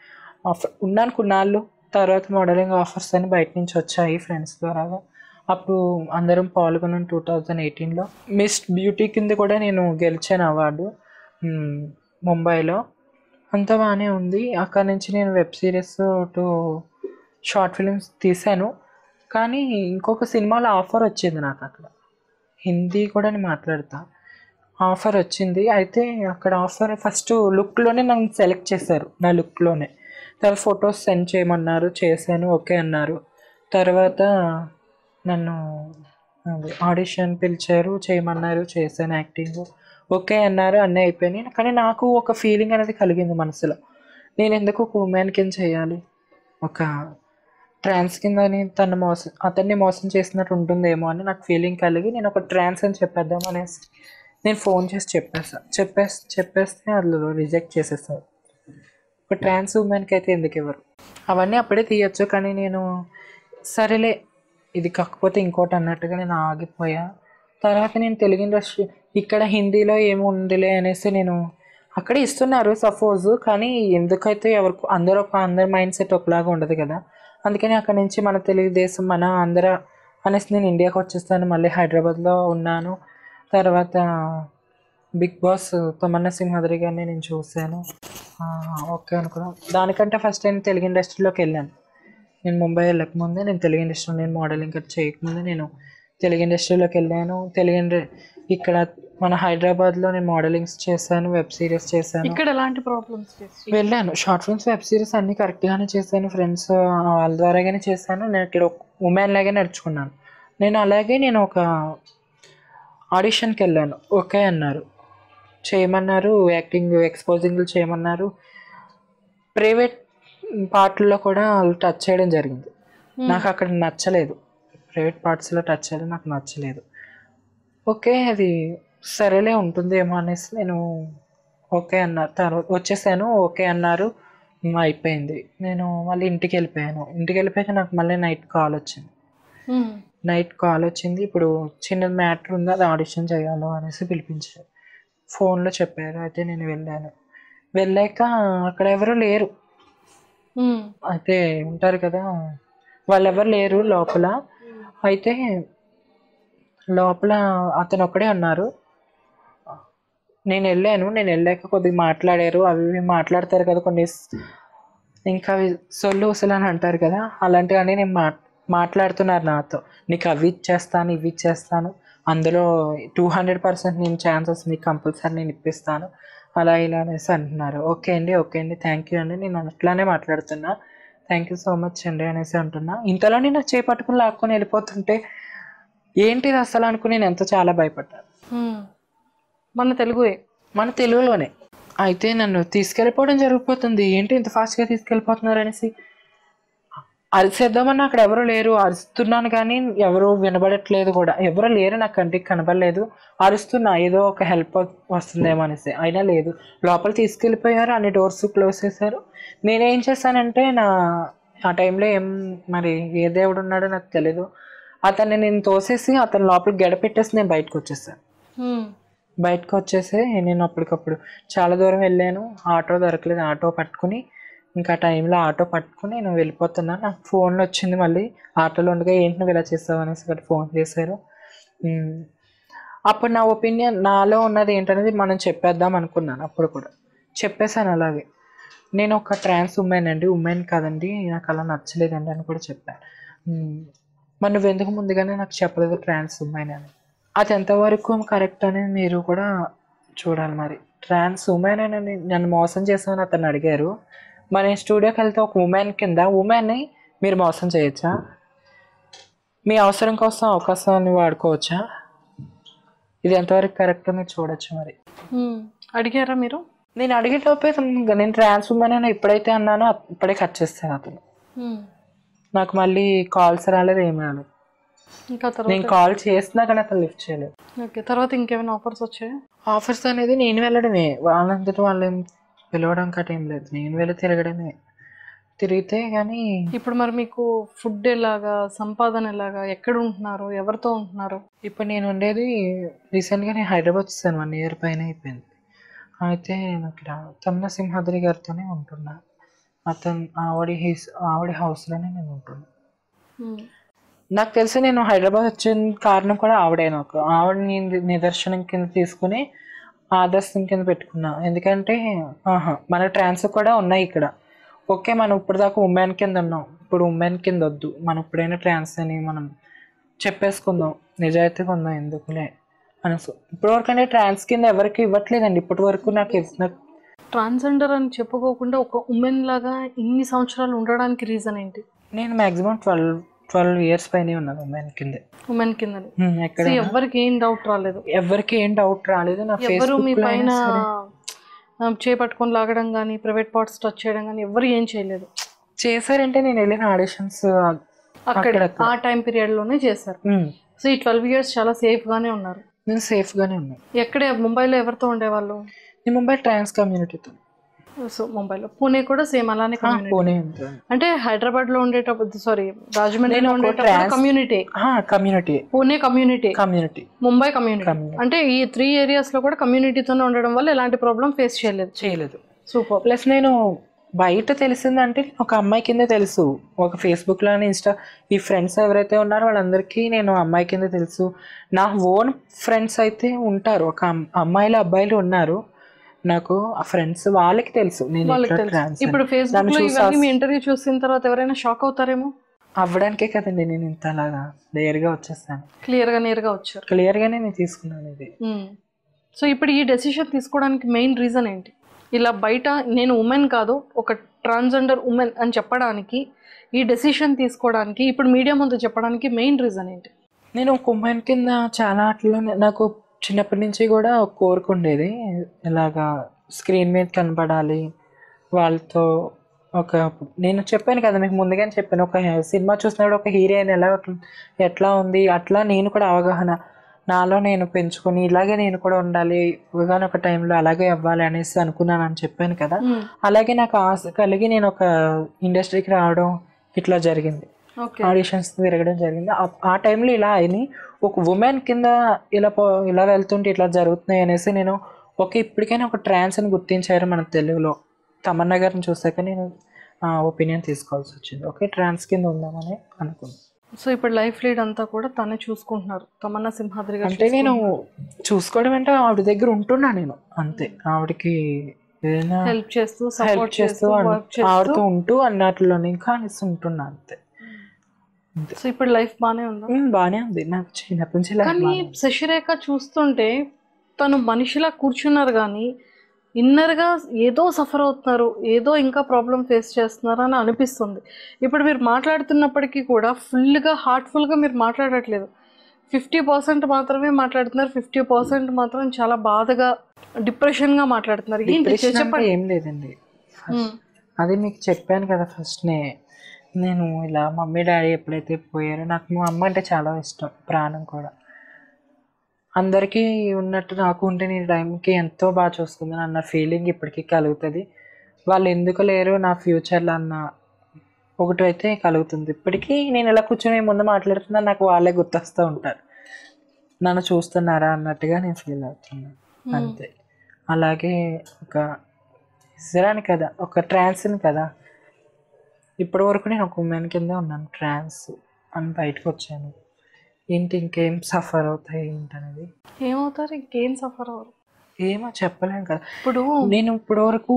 ఆఫర్ ఉన్నాను కొన్నాళ్ళు తర్వాత మోడలింగ్ ఆఫర్స్ అని బయట నుంచి వచ్చాయి ఫ్రెండ్స్ ద్వారా అప్పుడు అందరం పాల్గొన్నాం టూ థౌజండ్ ఎయిటీన్లో మిస్ బ్యూటీ కింద కూడా నేను గెలిచాను అవార్డు మ్, ముంబైలో అంతా బాగానే ఉంది అక్కడ నుంచి నేను web series to short films తీశాను కానీ ఇంకొక సినిమాలో ఆఫర్ వచ్చింది నాకు అక్కడ హిందీ కూడా నేను మాట్లాడతా ఆఫర్ వచ్చింది అయితే అక్కడ ఆఫర్ ఫస్ట్ లుక్లోనే నన్ను సెలెక్ట్ చేశారు నా లుక్లోనే తర్వాత ఫొటోస్ సెండ్ చేయమన్నారు చేశాను ఓకే అన్నారు తర్వాత నన్ను అదే ఆడిషన్ పిలిచారు చేయమన్నారు చేశాను యాక్టింగ్ ఓకే అన్నారు అన్నీ అయిపోయినాయి కానీ నాకు ఒక ఫీలింగ్ అనేది కలిగింది మనసులో నేను ఎందుకు ఒక ఉమెన్ కింద చేయాలి ఒక ట్రాన్స్ కింద తను మోసం అతన్ని మోసం చేసినట్టు ఉంటుందేమో అని నాకు ఫీలింగ్ కలిగి నేను ఒక ట్రాన్స్ అని చెప్పేద్దాం అనేసి నేను ఫోన్ చేసి చెప్పేసా చెప్పేసి చెప్పేస్తే వాళ్ళు రిజెక్ట్ చేసేస్తారు ఒక ట్రాన్స్ ఉమెన్కి అయితే ఎందుకు ఇవ్వరు అవన్నీ అప్పుడే తీయచ్చు కానీ నేను సరేలే ఇది కాకపోతే ఇంకోటి అన్నట్టుగా నేను ఆగిపోయా తర్వాత నేను తెలుగు ఇండస్ట్రీ ఇక్కడ హిందీలో ఏముందిలే అనేసి నేను అక్కడ ఇస్తున్నారు సపోజ్ కానీ ఎందుకైతే ఎవరికి అందరూ ఒక అందరి మైండ్ సెట్ ఒకలాగా ఉండదు కదా అందుకని అక్కడ నుంచి మన తెలుగుదేశం మన ఆంధ్ర అనేసి నేను ఇండియాకి వచ్చేస్తాను మళ్ళీ హైదరాబాద్లో ఉన్నాను తర్వాత బిగ్ బాస్ తమన్నా సింహాద్రి గారిని నేను చూశాను ఆ, ఓకే అనుకున్నాను దానికంటే ఫస్ట్ నేను తెలుగు ఇండస్ట్రీలోకి వెళ్ళాను నేను ముంబై వెళ్ళకముందే నేను తెలుగు ఇండస్ట్రీలో నేను మోడలింగ్ కట్ చేయకముందే నేను తెలుగు ఇండస్ట్రీలోకి వెళ్ళాను తెలుగు ఇండ- ఇక్కడ మన హైదరాబాద్లో నేను మోడలింగ్స్ చేశాను వెబ్ సిరీస్ చేశాను ఇక్కడ ఎలాంటి ప్రాబ్లమ్స్ ఫేస్ వెళ్ళాను షార్ట్ ఫిల్మ్స్ వెబ్ సిరీస్ అన్ని కరెక్ట్గానే చేశాను ఫ్రెండ్స్ వాళ్ళ ద్వారాగానే చేశాను నేను ఇక్కడ ఒక ఉమెన్ లాగే నడుచుకున్నాను నేను అలాగే నేను ఒక ఆడిషన్కి వెళ్ళాను ఓకే అన్నారు చేయమన్నారు యాక్టింగ్ ఎక్స్పోజింగ్లు చేయమన్నారు ప్రైవేట్ పార్ట్లో కూడా వాళ్ళు టచ్ చేయడం జరిగింది నాకు అక్కడ నచ్చలేదు ప్రైవేట్ పార్ట్స్లో టచ్ చేయడం నాకు నచ్చలేదు ఓకే అది సరేలే ఉంటుందేమో అనేసి నేను ఓకే అన్నారు తర్వాత వచ్చేసాను ఓకే అన్నారు ఉమ్, అయిపోయింది నేను మళ్ళీ ఇంటికి వెళ్ళిపోయాను ఇంటికి వెళ్ళిపోయాక నాకు మళ్ళీ నైట్ కాల్ వచ్చింది నైట్ కాల్ వచ్చింది ఇప్పుడు చిన్న మ్యాటర్ ఉంది అది ఆడిషన్ చేయాలో అనేసి పిలిపించారు ఫోన్లో చెప్పారు అయితే నేను వెళ్ళాను వెళ్ళాక అక్కడ ఎవరు లేరు ఉమ్, అయితే ఉంటారు కదా వాళ్ళు ఎవరు లేరు లోపల అయితే లోపల అతను ఒక్కడే ఉన్నారు నేను వెళ్ళాను నేను వెళ్ళాక కొద్దిగా మాట్లాడారు అవి ఇవి మాట్లాడతారు కదా కొన్ని స్- ఇంకా అవి సొల్లు ఉసలు అని అంటారు కదా అలాంటివన్నీ నేను మా మాట్లాడుతున్నారు నాతో నీకు అవి ఇచ్చేస్తాను ఇవి ఇచ్చేస్తాను అందులో టూ హండ్రెడ్ పర్సెంట్ నేను ఛాన్సెస్ నీకు కంపల్సరీ నేను ఇప్పిస్తాను అలా ఇలా అనేసి అంటున్నారు ఓకే అండి ఓకే అండి థ్యాంక్ యూ అండి నేను అట్లానే మాట్లాడుతున్నా థ్యాంక్ యూ సో మచ్ అండి అనేసి అంటున్నా ఇంతలో నేను చేపట్టుకుని లాక్కొని వెళ్ళిపోతుంటే ఏంటిది అసలు అనుకుని నేను ఎంతో చాలా భయపడ్డాను ఉమ్. మన తెలుగుయే మన తెలుగులోనే అయితే నన్ను తీసుకెళ్ళిపోవడం జరిగిపోతుంది ఏంటి ఇంత ఫాస్ట్గా తీసుకెళ్ళిపోతున్నారు అనేసి అరిసేద్దామని అక్కడ ఎవరు లేరు అరుస్తున్నాను కానీ ఎవరు వినబడట్లేదు కూడా ఎవరు లేరు నాకు కంటికి కనబడలేదు అరుస్తున్నా ఏదో ఒక హెల్ప్ వస్తుందేమో అనేసి అయినా లేదు లోపల తీసుకెళ్ళిపోయారు అన్ని డోర్స్ క్లోజ్ చేశారు నేనేం చేశానంటే నా ఆ టైంలో ఏం మరి ఏ దేవుడు ఉన్నాడో నాకు తెలీదు అతన్ని నేను తోసేసి అతని లోపల గడపెట్టేసి నేను బయటకు వచ్చేసాను ఉమ్, బయటకు వచ్చేసి నేను అప్పటికప్పుడు చాలా దూరం వెళ్ళాను ఆటో దొరకలేదు ఆటో పట్టుకుని ఇంకా టైంలో ఆటో పట్టుకుని నేను వెళ్ళిపోతున్నా నాకు ఫోన్ వచ్చింది మళ్ళీ ఆటోలో ఉండగా ఏంటి నువ్వు ఇలా చేస్తావు అనేసి ఇక్కడ ఫోన్ చేశారు ఉమ్. అప్పుడు నా ఒపీనియన్ నాలో ఉన్నది ఏంటనేది మనం చెప్పేద్దాం అనుకున్నాను అప్పుడు కూడా చెప్పేశాను అలాగే నేను ఒక ట్రాన్స్ ఉమెన్ అండి ఉమెన్ కాదండి నాకు అలా నచ్చలేదండి అని కూడా చెప్పాను ఉమ్. మరి నువ్వు ఎందుకు ముందుగానే నాకు చెప్పలేదు ట్రాన్స్ ఉమెన్ అని అది ఎంతవరకు కరెక్ట్ అనేది మీరు కూడా చూడాలి మరి ట్రాన్స్ ఉమెన్ అని నన్ను మోసం చేసామని అతను అడిగారు మరి నేను స్టూడియోకి వెళ్తే ఒక ఉమెన్ కింద ఉమెన్ని మీరు మోసం చేయొచ్చా మీ అవసరం కోసం అవకాశాన్ని వాడుకోవచ్చా ఇది ఎంతవరకు కరెక్ట్ మీరు చూడొచ్చు మరి ఉమ్. అడిగారా మీరు నేను అడిగేటోపే ఇంకా నేను ట్రాన్స్ ఉమెన్ అని ఎప్పుడైతే అన్నానో అప్- ఇప్పుడే కట్ చేస్తాను అతను ఉమ్. నాకు మళ్ళీ కాల్స్ రాలేదు ఏమీ రాలేదు ఇంకా తర్వాత నేను కాల్ చేసినా కానీ అతను లిఫ్ట్ చేయలేదు ఓకే తర్వాత ఇంకేమైనా ఆఫర్స్ వచ్చాయా ఆఫర్స్ అనేది నేను వెళ్ళడమే వాళ్ళంతటి వాళ్ళు ఏం పిలవడం కట్ ఏం లేదు నేను వెళ్ళి తిరగడమే తిరిగితే కానీ ఇప్పుడు మరి మీకు ఫుడ్ ఎలాగా సంపాదన ఎలాగా ఎక్కడ ఉంటున్నారు ఎవరితో ఉంటున్నారు ఇప్పుడు నేను ఉండేది రీసెంట్గా నేను హైదరాబాద్ వచ్చాను వన్ ఇయర్ పైన అయిపోయింది అయితే నేను ఇక్కడ తమ్న సింహాద్రి గారితోనే ఉంటున్నా అతను ఆవిడ హీస్ ఆవిడ హౌస్లోనే నేను ఉంటున్నా ఉమ్. నాకు తెలిసి నేను హైదరాబాద్ వచ్చిన కారణం కూడా ఆవిడే నాకు ఆవిడని నిదర్శనం కింద తీసుకుని ఆదర్శం కింద పెట్టుకున్నా ఎందుకంటే ఆహా మన ట్రాన్స్ కూడా ఉన్నాయి ఇక్కడ ఓకే మనం ఇప్పుడు దాకా ఉమెన్ కింద ఉన్నాం ఇప్పుడు ఉమెన్ కింద వద్దు మనం ఇప్పుడైనా ట్రాన్స్ అని మనం చెప్పేసుకుందాం నిజాయితీగా ఉందాం ఎందుకులే అనేసి ఇప్పటి వరకు అంటే ట్రాన్స్ కింద ఎవరికి ఇవ్వట్లేదండి ఇప్పటి వరకు నాకు ఇవ్వ- నాకు ట్రాన్స్జెండర్ అని చెప్పుకోకుండా ఒక ఉమెన్ లాగా ఇన్ని సంవత్సరాలు ఉండడానికి రీజన్ ఏంటి నేను మాక్సిమం ట్వెల్వ్ ట్వెల్వ్ ఇయర్స్ పైనే ఉన్నాను ఉమెన్ కిందే ఉమెన్ కిందని హ్మ్, ఎక్కడ See, ఎవ్వరికి ఏం డౌట్ రాలేదు ఎవరికి ఏం డౌట్ రాలేదు నా ఎవరు మీ ఫేస్బుక్ పైన ఆ, చేపట్టుకొని లాగడం కానీ ప్రైవేట్ పార్ట్స్ టచ్ చేయడం కానీ ఎవరు ఏం చేయలేదు చేశారంటే నేను వెళ్ళిన ఆడిషన్స్ అక్కడ అక్కడక్కడ. ఆ టైం పీరియడ్ లోనే చేశారు సో ఈ ట్వెల్వ్ ఇయర్స్ చాలా సేఫ్ గానే ఉన్నారు నేను సేఫ్ గానే ఉన్నాను ఎక్కడే ముంబైలో ఎవరితో ఉండేవాళ్ళు నేను ముంబై ట్రాన్స్ కమ్యూనిటీతో సో ముంబైలో పూణే కూడా సేమ్ అలానే community. పూణే ఉంటాను అంటే హైదరాబాద్ లో ఉండేటప్పుడు సారీ రాజమండ్రిలో నేను ఒక ఉండేటప్పుడు trans- community community Pune community community Mumbai community Community. అంటే ఈ త్రీ ఏరియాస్ లో కూడా కమ్యూనిటీతోనే ఉండడం వల్ల ఎలాంటి ప్రాబ్లం ఫేస్ చేయలేదు చేయలేదు సూపర్ ప్లస్ నేను బయట తెలిసిందంటే ఒక అమ్మాయి కింద తెలుసు ఒక ఫేస్బుక్లో ఇన్స్టా ఈ ఫ్రెండ్స్ ఎవరైతే ఉన్నారో వాళ్ళందరికీ నేను అమ్మాయి కింద తెలుసు నా ఓన్ ఫ్రెండ్స్ అయితే ఉంటారు ఒక అమ్- అమ్మాయిలు అబ్బాయిలు ఉన్నారు నాకు ఆ ఫ్రెండ్స్ వాళ్ళకి తెలుసు నేను వాళ్ళకి ఇట్లా తెలుసు trans అని. ఇప్పుడు ఫేస్బుక్ దాన్ని లో చూసి ఇవన్నీ మీ ఇంటర్వ్యూ చూసిన తర్వాత ఎవరైనా షాక్ అవుతారేమో అవ్వడానికే కదండి నేను ఇంత అలాగా డేర్గా వచ్చేసాను క్లియర్ గా నేరుగా వచ్చారు క్లియర్గానే నేను తీసుకున్నాను ఇది సో ఇప్పుడు ఈ డెసిషన్ తీసుకోవడానికి మెయిన్ రీజన్ ఏంటి ఇలా బయట నేను ఉమెన్ కాదు ఒక ట్రాన్స్జెండర్ ఉమెన్ అని చెప్పడానికి ఈ డెసిషన్ తీసుకోవడానికి ఇప్పుడు మీడియా ముందు చెప్పడానికి మెయిన్ రీజన్ ఏంటి నేను ఒక ఉమెన్ కింద చాలా ఆటలు నాకు చిన్నప్పటి నుంచి కూడా ఒక కోరిక ఉండేది ఇలాగా స్క్రీన్ మీద కనపడాలి వాళ్ళతో ఒక నేను చెప్పాను కదా మీకు ముందుగానే చెప్పాను ఒక సినిమా చూసినప్పుడు ఒక హీరోయిన్ ఎలా ఉంటుంది, ఎట్లా ఉంది అట్లా నేను కూడా అవగాహన నాలో నేను పెంచుకొని ఇలాగే నేను కూడా ఉండాలి ఒక టైంలో అలాగే అవ్వాలి అనేసి అనుకున్నాను అని చెప్పాను కదా అలాగే నాకు ఆశ కలిగి నేను ఒక ఇండస్ట్రీకి రావడం ఇట్లా జరిగింది ఓకే ఆడిషన్స్ తిరగడం జరిగింది ఆ- ఆ టైంలో ఇలా అయినాయి ఒక ఉమెన్ కింద ఇలా పో ఇలా వెళ్తుంటే ఇట్లా జరుగుతున్నాయి అనేసి నేను ఒక ఇప్పటికైనా ఒక ట్రాన్స్ అని గుర్తించారు మన తెలుగులో తమన్నా గారిని చూసాక నేను ఒపీనియన్ తీసుకోవాల్సి వచ్చింది ఓకే ట్రాన్స్ కింద ఉందామని అనుకున్నాను సో ఇప్పుడు లైఫ్ లీడ్ అంతా కూడా తనే చూసుకుంటున్నారు తమన్నా సింహాద్రి గారు అంటే నేను చూసుకోవడం అంటే ఆవిడ దగ్గర ఉంటున్నా నేను అంతే ఆవిడకి ఏదైనా హెల్ప్ చేస్తూ హెల్ప్ సపోర్ట్ చేస్తూ చేస్తూ అన్- వర్క్ చేస్తూ ఆవిడతో ఉంటూ అన్నట్లో ఇంకా అనేసి ఉంటున్నా అంతే సో ఇప్పుడు లైఫ్ బానే ఉందా ఉమ్, బానే ఉంది నాకు చిన్నప్పటి నుంచి life కానీ బానే ఉంది. శశిరేఖ చూస్తుంటే తను మనిషిలా కూర్చున్నారు కానీ ఇన్నర్గా ఏదో సఫర్ అవుతున్నారు ఏదో ఇంకా ప్రాబ్లం ఫేస్ చేస్తున్నారు అని అనిపిస్తుంది ఇప్పుడు మీరు మాట్లాడుతున్నప్పటికీ కూడా ఫుల్గా హార్ట్ఫుల్గా మీరు మాట్లాడట్లేదు ఫిఫ్టీ పర్సెంట్ మాత్రమే మాట్లాడుతున్నారు ఫిఫ్టీ పర్సెంట్ మాత్రం చాలా బాధగా డిప్రెషన్గా మాట్లాడుతున్నారు ఏంటి Depression అంటే చెప్పండి ఏం లేదండి ఉమ్, అది మీకు చెప్పాను కదా ఫస్ట్నే నేను ఇలా మమ్మీ డాడీ ఎప్పుడైతే పోయారో నాకు మా అమ్మ అంటే చాలా ఇష్టం ప్రాణం కూడా అందరికీ ఉన్నట్టు నాకు ఉంటే నేను టైంకి ఎంతో బాగా చూసుకుందని అన్న ఫీలింగ్ ఇప్పటికీ కలుగుతుంది వాళ్ళు ఎందుకు లేరు నా ఫ్యూచర్లో అన్న ఒకటి అయితే కలుగుతుంది ఇప్పటికీ నేను ఇలా కూర్చొని ముందు మాట్లాడుతున్నా నాకు వాళ్ళే గుర్తొస్తూ ఉంటారు నన్ను చూస్తున్నారా అన్నట్టుగా నేను ఫీల్ అవుతున్నాను ఉమ్. అంతే అలాగే ఒక ఇజరాని కదా ఒక ట్రాన్స్ని కదా ఇప్పటి వరకు నేను ఒక ఉమెన్ కింద ఉన్నాను ట్రాన్స్ అని బయటకు వచ్చాను ఏంటి ఇంకేం సఫర్ అవుతాయి ఏంటనేది ఏమవుతారు ఇంకేం సఫర్ అవ్వరు ఏమో చెప్పలేం కదా ఇప్పుడు నేను ఇప్పటి వరకు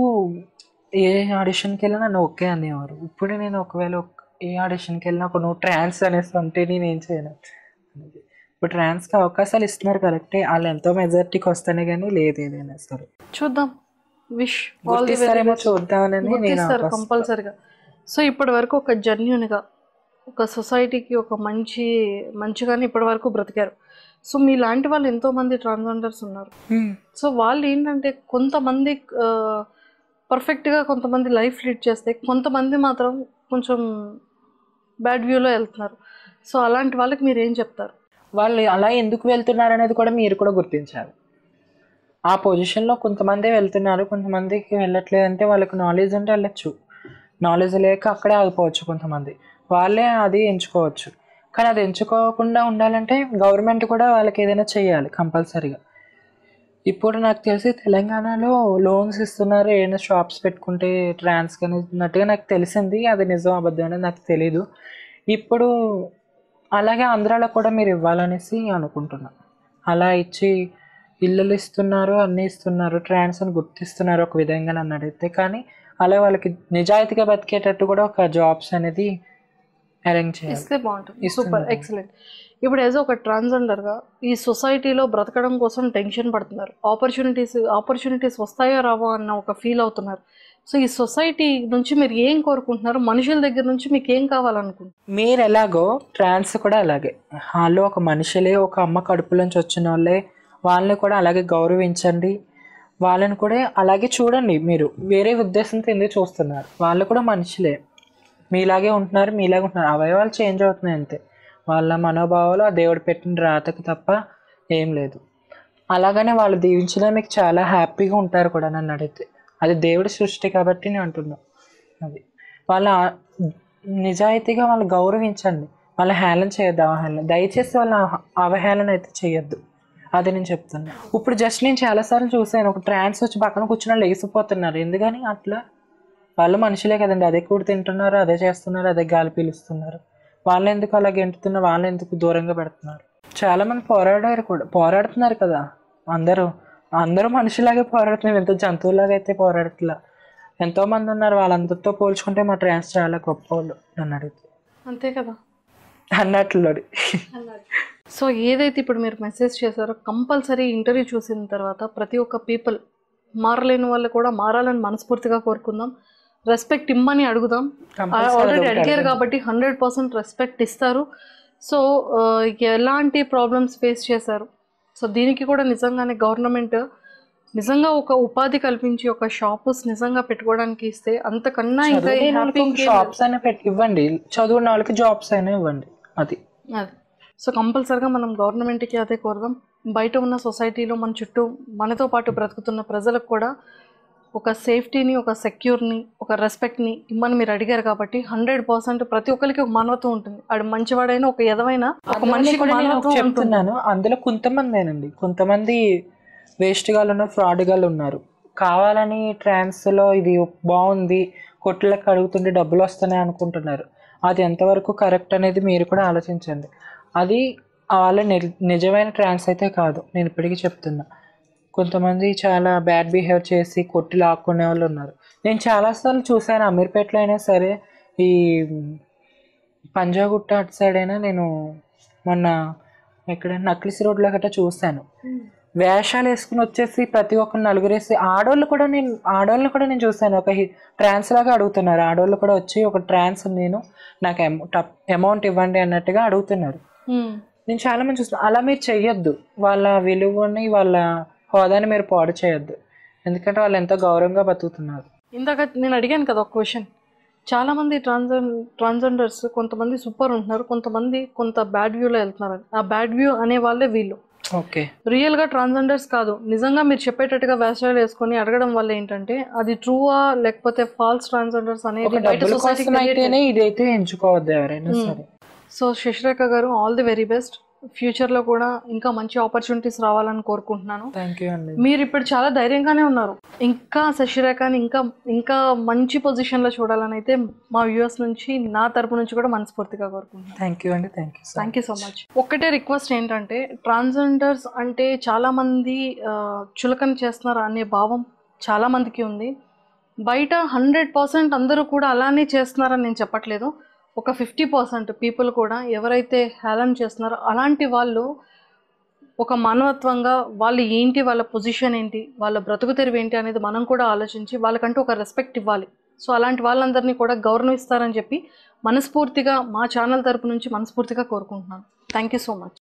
ఏ ఆడిషన్కి వెళ్ళినా నన్ను ఓకే అనేవారు ఇప్పుడు నేను ఒకవేళ ఒక- ఏ ఆడిషన్కి వెళ్ళినా ఒక నువ్వు ట్రాన్స్ అనేసి అంటే నేను ఏం చేయను అనేది. ఇప్పుడు ట్రాన్స్కి అవకాశాలు ఇస్తున్నారు కరెక్టే వాళ్ళు ఎంతో మెజారిటీకి వస్తానే కానీ లేదు ఏదైనా సరే చూద్దాం విష్ గుర్తిస్తారేమో చూద్దామని నేను గుర్తిస్తారు ఆశిస్తా. కంపల్సరిగా సో ఇప్పటి వరకు ఒక జెన్యున్గా ఒక సొసైటీకి ఒక మంచి మంచిగానే ఇప్పటి వరకు బ్రతికారు సో మీలాంటి వాళ్ళు ఎంతో మంది ట్రాన్స్జెండర్స్ ఉన్నారు హ్మ్. సో వాళ్ళు ఏంటంటే కొంతమంది పర్ఫెక్ట్గా కొంతమంది లైఫ్ లీడ్ చేస్తే కొంతమంది మాత్రం కొంచెం బ్యాడ్ వ్యూలో వెళ్తున్నారు సో అలాంటి వాళ్ళకి మీరు ఏం చెప్తారు వాళ్ళు అలా ఎందుకు వెళ్తున్నారు అనేది కూడా మీరు కూడా గుర్తించాలి ఆ పొజిషన్లో కొంతమంది వెళ్తున్నారు కొంతమందికి వెళ్ళట్లేదు అంటే వాళ్ళకి నాలెడ్జ్ ఉంటే వెళ్ళచ్చు నాలెడ్జ్ లేక అక్కడే ఆగిపోవచ్చు కొంతమంది వాళ్ళే అది ఎంచుకోవచ్చు కానీ అది ఎంచుకోకుండా ఉండాలంటే గవర్నమెంట్ కూడా వాళ్ళకి ఏదైనా చేయాలి కంపల్సరీగా ఇప్పుడు నాకు తెలిసి తెలంగాణలో లోన్స్ ఇస్తున్నారు ఏదైనా షాప్స్ పెట్టుకుంటే ట్రాన్స్ అన్నట్టుగా నాకు తెలిసింది అది నిజం అబద్ధం అనేది నాకు తెలీదు ఇప్పుడు అలాగే ఆంధ్రాలో కూడా మీరు ఇవ్వాలనేసి అనుకుంటున్నా అలా ఇచ్చి ఇల్లులు ఇస్తున్నారు అన్నీ ఇస్తున్నారు ట్రాన్స్ అని గుర్తిస్తున్నారు ఒక విధంగా నన్ను అడిగితే కానీ అలా వాళ్ళకి నిజాయితీగా బతికేటట్టు కూడా ఒక జాబ్స్ అనేది అరేంజ్ చేయాలి ఇస్తే బాగుంటుంది ఇస్తున్నారు. సూపర్ ఎక్సలెంట్ ఇప్పుడు యాజ్ ఒక ట్రాన్స్జెండర్గా ఈ సొసైటీలో బ్రతకడం కోసం టెన్షన్ పడుతున్నారు ఆపర్చునిటీస్ ఆపర్చునిటీస్ వస్తాయో రావో అన్న ఒక ఫీల్ అవుతున్నారు సో ఈ సొసైటీ నుంచి మీరు ఏం కోరుకుంటున్నారు మనుషుల దగ్గర నుంచి మీకు ఏం కావాలనుకుంటున్నారు మీరు ఎలాగో ట్రాన్స్ కూడా అలాగే వాళ్ళు ఒక మనుషులే ఒక అమ్మ కడుపులోంచి వచ్చిన వాళ్ళే వాళ్ళని కూడా అలాగే గౌరవించండి వాళ్ళని కూడా అలాగే చూడండి మీరు వేరే ఉద్దేశంతో ఎందుకు చూస్తున్నారు వాళ్ళు కూడా మనుషులే మీలాగే ఉంటున్నారు మీలాగే ఉంటున్నారు అవయవాలు చేంజ్ అవుతున్నాయి అంతే వాళ్ళ మనోభావాలు ఆ దేవుడు పెట్టిన రాతకు తప్ప ఏం లేదు అలాగనే వాళ్ళు దీవించినా మీకు చాలా హ్యాపీగా ఉంటారు కూడా నన్ను అడిగితే అది దేవుడి సృష్టి కాబట్టి నేను అంటున్నా అది వాళ్ళ ఆ- నిజాయితీగా వాళ్ళు గౌరవించండి వాళ్ళ హేళన చేయొద్దు అవహేళన దయచేసి వాళ్ళ అవ- అవహేళన అయితే చేయొద్దు అది నేను చెప్తున్నా ఇప్పుడు జస్ట్ నేను చాలాసార్లు చూసాను ఒక ట్రాన్స్ వచ్చి పక్కన కూర్చున్న లేసిపోతున్నారు ఎందుకని అట్లా వాళ్ళు మనుషులే కదండి అదే కూడి తింటున్నారు అదే చేస్తున్నారు అదే గాలి పీలుస్తున్నారు వాళ్ళు ఎందుకు అలా గెంటుతున్నారు వాళ్ళు ఎందుకు దూరంగా పెడుతున్నారు చాలా మంది పోరాడారు కూడా పోరాడుతున్నారు కదా అందరూ అందరూ మనుషులాగే పోరాడుతున్నారు ఎంతో జంతువులాగా అయితే పోరాడట్లా ఎంతో మంది ఉన్నారు వాళ్ళందరితో పోల్చుకుంటే మా ట్రాన్స్ చాలా గొప్ప వాళ్ళు నన్ను అడిగితే అంతే కదా అన్నట్లు సో ఏదైతే ఇప్పుడు మీరు మెసేజ్ చేశారో కంపల్సరీ ఇంటర్వ్యూ చూసిన తర్వాత ప్రతి ఒక్క పీపుల్ మారలేని వాళ్ళు కూడా మారాలని మనస్ఫూర్తిగా కోరుకుందాం రెస్పెక్ట్ ఇమ్మని అడుగుదాం ఆల్రెడీ అడిగారు కాబట్టి హండ్రెడ్ పర్సెంట్ రెస్పెక్ట్ ఇస్తారు సో ఆ, ఎలాంటి ప్రాబ్లమ్స్ ఫేస్ చేశారు సో దీనికి కూడా నిజంగానే గవర్నమెంట్ నిజంగా ఒక ఉపాధి కల్పించి ఒక షాప్స్ నిజంగా పెట్టుకోవడానికి ఇస్తే అంతకన్నా ఇంకా హ్యాపీ షాప్స్ అయినా పెట్టి ఇవ్వండి చదువున్న వాళ్ళకి జాబ్స్ అయినా ఇవ్వండి అది అది సో కంపల్సరిగా మనం గవర్నమెంట్కి అదే కోరదాం బయట ఉన్న సొసైటీలో మన చుట్టూ మనతో పాటు బ్రతుకుతున్న ప్రజలకు కూడా ఒక సేఫ్టీని ఒక సెక్యూర్ని ఒక రెస్పెక్ట్ని ఇమ్మని మీరు అడిగారు కాబట్టి హండ్రెడ్ పర్సెంట్ ప్రతి ఒక్కరికి ఒక మానవత్వం ఉంటుంది ఆడు మంచివాడైనా ఒక ఎదవైనా ఒక అందులోనే మనిషికి కూడా నేను మానవత్వం ఉంటుంది చెప్తున్నాను అందులో కొంతమందేనండి కొంతమంది వేస్ట్ గాలు ఉన్నారు ఫ్రాడ్ గాలు ఉన్నారు కావాలని ట్రాన్స్ లో ఇది బాగుంది కొట్లకు అడుగుతుంటే డబ్బులు వస్తున్నాయి అనుకుంటున్నారు అది ఎంతవరకు కరెక్ట్ అనేది మీరు కూడా ఆలోచించండి అది వాళ్ళ ని- నిజమైన ట్రాన్స్ అయితే కాదు నేను ఇప్పటికీ చెప్తున్నా కొంతమంది చాలా బ్యాడ్ బిహేవ్ చేసి కొట్టి లాక్కునే వాళ్ళు ఉన్నారు నేను చాలాసార్లు చూశాను అమీర్పేటలో అయినా సరే ఈ పంజాగుట్ట అటు సైడ్ అయినా నేను మొన్న ఎక్కడ నక్లిస్ రోడ్లో గట్రా చూశాను వేషాలు వేసుకుని వచ్చేసి ప్రతి ఒక్క నలుగురేసి ఆడోళ్ళు కూడా నేను ఆడోళ్ళని కూడా నేను చూశాను ఒక ట్రాన్స్ లాగా అడుగుతున్నారు ఆడోళ్ళు కూడా వచ్చి ఒక ట్రాన్స్ నేను నాకు అమౌంట్ ఇవ్వండి అన్నట్టుగా అడుగుతున్నారు మ్మ్. నేను చాలా మంది చూస్తున్నాను అలా మీరు చెయ్యొద్దు వాళ్ళ విలువని వాళ్ళ హోదాని మీరు పాడు చేయొద్దు ఎందుకంటే వాళ్ళు ఎంతో గౌరవంగా బతుకుతున్నారు ఇందాక నేను అడిగాను కదా ఒక క్వశ్చన్ చాలా మంది ట్రాన్సన్ ట్రాన్స్జెండర్స్ కొంతమంది సూపర్ ఉంటున్నారు కొంతమంది కొంత బ్యాడ్ వ్యూలో వెళ్తున్నారు ఆ బ్యాడ్ వ్యూ అనే వాళ్ళే వీళ్ళు ఓకే రియల్గా ట్రాన్స్జెండర్స్ కాదు నిజంగా మీరు చెప్పేటట్టుగా వేషాలు వేసుకొని అడగడం వల్ల ఏంటంటే అది ట్రూవా లేకపోతే ఫాల్స్ ట్రాన్స్జెండర్స్ ఒక అనేది బయట డబ్బుల సొసైటీకి కోసం అయితేనే ఇదైతే ఎంచుకోవద్దు ఎవరైనా సరే సో శశిరేఖ గారు ఆల్ ది వెరీ బెస్ట్ ఫ్యూచర్లో కూడా ఇంకా మంచి ఆపర్చునిటీస్ రావాలని కోరుకుంటున్నాను థ్యాంక్ యూ అండి మీరు ఇప్పుడు చాలా ధైర్యంగానే ఉన్నారు ఇంకా శశిరేఖని ఇంకా ఇంకా మంచి పొజిషన్లో చూడాలని అయితే మా వ్యూవర్స్ నుంచి నా తరపు నుంచి కూడా మనస్ఫూర్తిగా కోరుకుంటున్నాను థ్యాంక్ యూ అండి thank you thank you so much ఒక్కటే రిక్వెస్ట్ ఏంటంటే ట్రాన్స్జెండర్స్ అంటే చాలా మంది ఆ, చులకన చేస్తున్నారు అనే భావం చాలా మందికి ఉంది బయట హండ్రెడ్ పర్సెంట్ అందరూ కూడా అలానే చేస్తున్నారని నేను చెప్పట్లేదు ఒక ఫిఫ్టీ పర్సెంట్ పీపుల్ కూడా ఎవరైతే హేళన చేస్తున్నారో అలాంటి వాళ్ళు ఒక మానవత్వంగా వాళ్ళు ఏంటి వాళ్ళ పొజిషన్ ఏంటి వాళ్ళ బ్రతుకు తెరువు ఏంటి అనేది మనం కూడా ఆలోచించి వాళ్ళకంటూ ఒక రెస్పెక్ట్ ఇవ్వాలి సో అలాంటి వాళ్ళందరినీ కూడా గౌరవిస్తారని చెప్పి మనస్ఫూర్తిగా మా ఛానల్ తరపు నుంచి మనస్ఫూర్తిగా కోరుకుంటున్నాను థ్యాంక్ యూ సో మచ్